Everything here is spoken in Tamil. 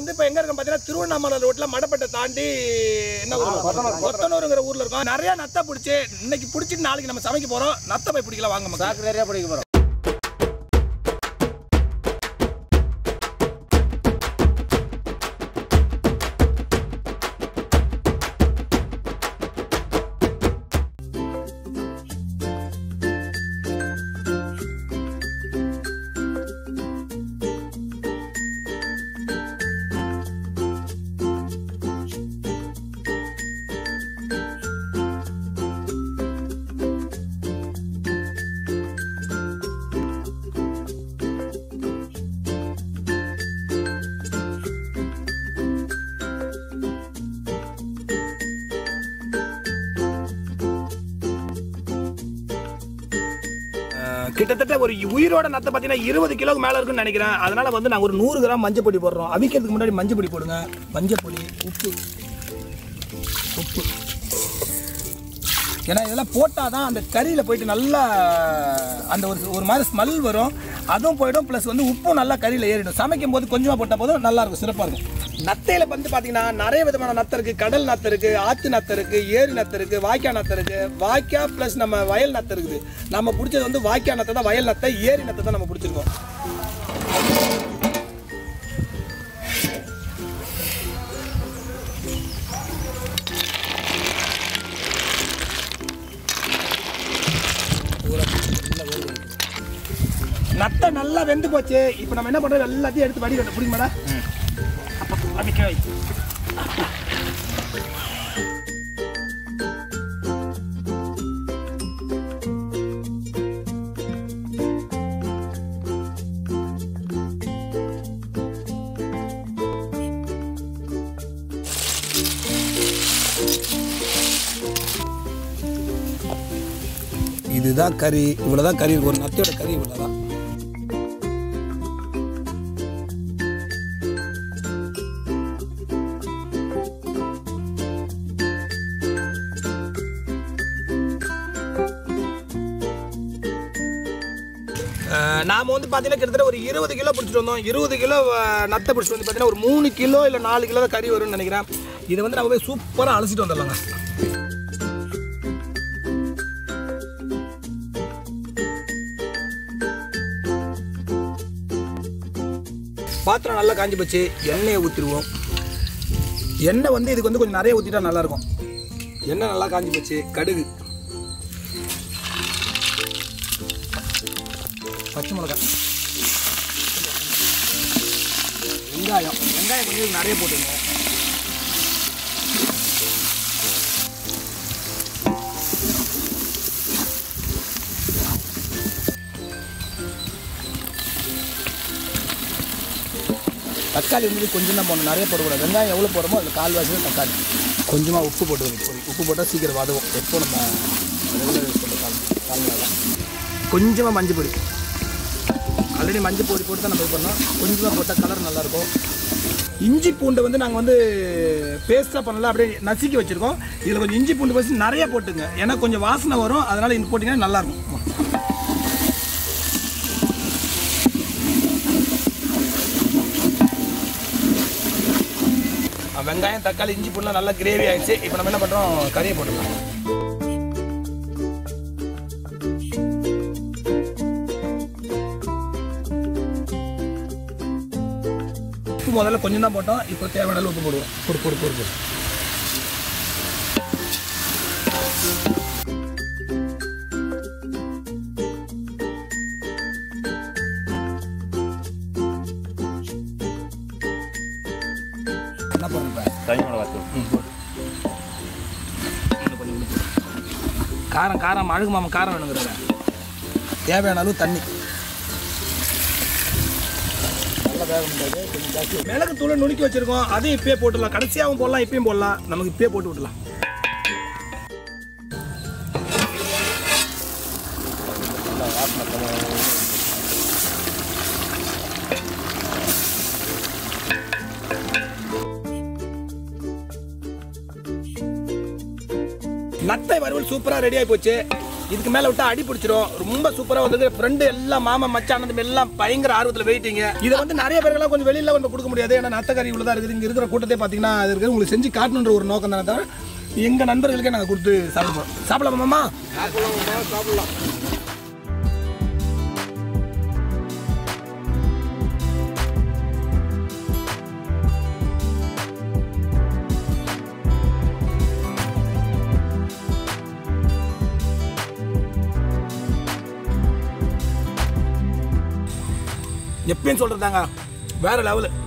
வந்து இப்போ எங்க இருக்கோம் பார்த்தீங்கன்னா திருவண்ணாமலை ரோட்ல மடப்பட்டை தாண்டி என்ன ஊர் கொத்தனூருங்கிற ஊர்ல இருக்கோம் நிறைய நத்தை பிடிச்சி இன்னைக்கு பிடிச்சிட்டு நாளைக்கு நம்ம சமைக்க போறோம் நத்தை போய் பிடிக்கலாம் வாங்க மக்களே. சாக்கு நிறைய பிடிக்க போகிறோம் அஹ், கிட்டத்தட்ட ஒரு உயிரோட நத்தை பார்த்தீங்கன்னா இருபது கிலோக்கு மேல இருக்குன்னு நினைக்கிறேன் அதனால வந்து நாங்கள் ஒரு நூறு கிராம் மஞ்சள் பொடி போடுறோம் அவிக்கிறதுக்கு முன்னாடி மஞ்சள் பொடி போடுங்க மஞ்சள் பொடி உப்பு உப்பு ஏன்னா இதெல்லாம் போட்டால் தான் அந்த கறியில் போயிட்டு நல்லா அந்த ஒரு ஒரு மாதிரி ஸ்மெல் வரும் அதுவும் போயிடும் ப்ளஸ் வந்து உப்பும் நல்லா கறியில் ஏறிடும் சமைக்கும் போது கொஞ்சமாக போட்டால் போதும் நல்லா இருக்கும் சிறப்பாக இருக்கும் நத்தையில் வந்து பார்த்தீங்கன்னா நிறைய விதமான நத்தை இருக்குது கடல் நத்தை இருக்குது ஆற்று நத்தை இருக்குது ஏரி நத்தை இருக்குது வாய்க்கா நத்தை இருக்குது வாய்க்கா ப்ளஸ் நம்ம வயல் நத்தை இருக்குது நம்ம பிடிச்சது வந்து வாய்க்கா நத்தை தான் வயல் நத்தை ஏரி நத்தை தான் நம்ம பிடிச்சிருக்கோம் நத்தை நல்லா வெந்து போச்சு இப்போ நம்ம என்ன பண்ணுறோம் எல்லாத்தையும் எடுத்து வடி பிடிக்க மாடா அப்போ அடிக்க வை இதுதான் கறி இவ்வளோதான் கறி இருக்கும். ஒரு நத்தையோட கறி இவ்வளோதான் நாம் வந்து பார்த்தீங்கன்னா கிட்டத்தட்ட ஒரு இருபது கிலோ பிடிச்சிட்டு வந்தோம் இருபது கிலோ அஹ், நத்தை பிடிச்சிட்டு வந்து பார்த்தீங்கன்னா ஒரு மூணு கிலோ இல்லை நாலு கிலோ தான் கறி வரும்னு நினைக்கிறேன் இதை வந்து நம்ம போய் சூப்பராக அலசிட்டு வந்துடலாங்க பாத்திரம் நல்லா காஞ்சி போச்சு எண்ணெயை ஊற்றிடுவோம் எண்ணெய் வந்து இதுக்கு வந்து கொஞ்சம் நிறைய ஊற்றிட்டா நல்லாயிருக்கும் எண்ணெய் நல்லா காஞ்சி போச்சு கடுகு பச்சை மிளகாய் வெங்காயம் வெங்காயம் கொஞ்சம் நிறைய போட்டுங்க தக்காளி வந்து கொஞ்சம் தான் போடணும் நிறைய போடக்கூடாது வெங்காயம் எவ்வளோ போடுறோமோ அதில் கால்வாசி தான் தக்காளி கொஞ்சமாக உப்பு போட்டுக்கணும் பொடி உப்பு போட்டால் சீக்கிரம் வதவும் எப்போ நம்ம ரெகுலர் யூஸ் பண்ணுற கால் கால்நடை தான் கொஞ்சமாக மஞ்சள் பொடி ஆல்ரெடி மஞ்சள் பொடி போட்டு தான் நம்ம இது பண்ணோம் கொஞ்சமாக போட்டால் கலர் நல்லாயிருக்கும் இஞ்சி பூண்டை வந்து நாங்கள் வந்து பேஸ்ட்டாக பண்ணல அப்படியே நசுக்கி வச்சுருக்கோம் இதில் கொஞ்சம் இஞ்சி பூண்டு பேஸ்ட் நிறைய போட்டுங்க ஏன்னா கொஞ்சம் வாசனை வரும் அதனால் இது போட்டிங்கன்னா நல்லாயிருக்கும் வெங்காயம் தக்காளி இஞ்சி பூண்டுலாம் நல்லா கிரேவி ஆயிடுச்சு இப்போ நம்ம என்ன பண்ணுறோம் கறியை போட்டுக்கலாம் உப்பு முதல்ல கொஞ்சம் தான் போட்டோம் இப்போ தேவையான அளவு உப்பு போடுவோம் பொறு பொறு பொறு பொறு என்ன பண்ணுறேன் தனி மிளகாய் தூள் இன்னும் கொஞ்சம் உப்பு. காரம் காரம் அழுகு மாமா காரம் வேணுங்கிறத தேவையான அளவு தண்ணி நல்லா வேக முடியாது கொஞ்சம் ஜாஸ்தி மிளகு தூளை நுணுக்கி வச்சிருக்கோம் அதையும் இப்பயே போட்டுடலாம் கடைசியாகவும் போடலாம் இப்பயும் போடலாம் நமக்கு இப்பயே போட்டு விடலாம் நத்தை வறுவல் சூப்பராக ரெடி ஆகி போச்சு இதுக்கு மேலே விட்டா அடி பிடிச்சிரும் ரொம்ப சூப்பராக வந்து ஃப்ரெண்டு எல்லாம் மாமா மச்சான் அண்ணன் எல்லாம் பயங்கர ஆர்வத்தில் வெயிட்டிங்க இதை வந்து நிறைய பேருக்கெல்லாம் கொஞ்சம் வெளியில கொஞ்சம் கொடுக்க முடியாது ஏன்னா நத்தக்கறி இவ்வளோ தான் இருக்குது இங்கே இருக்கிற கூட்டத்தை பார்த்தீங்கன்னா அது இருக்குது உங்களுக்கு செஞ்சு காட்டணுன்ற ஒரு நோக்கம் தானே தவிர எங்கள் நண்பர்களுக்கே நாங்கள் கொடுத்து சாப்பிட போகிறோம் சாப்பிடலாமா மாமா சாப்பிடலாம் எப்பயும் சொல்கிறதாங்க வேற லெவலு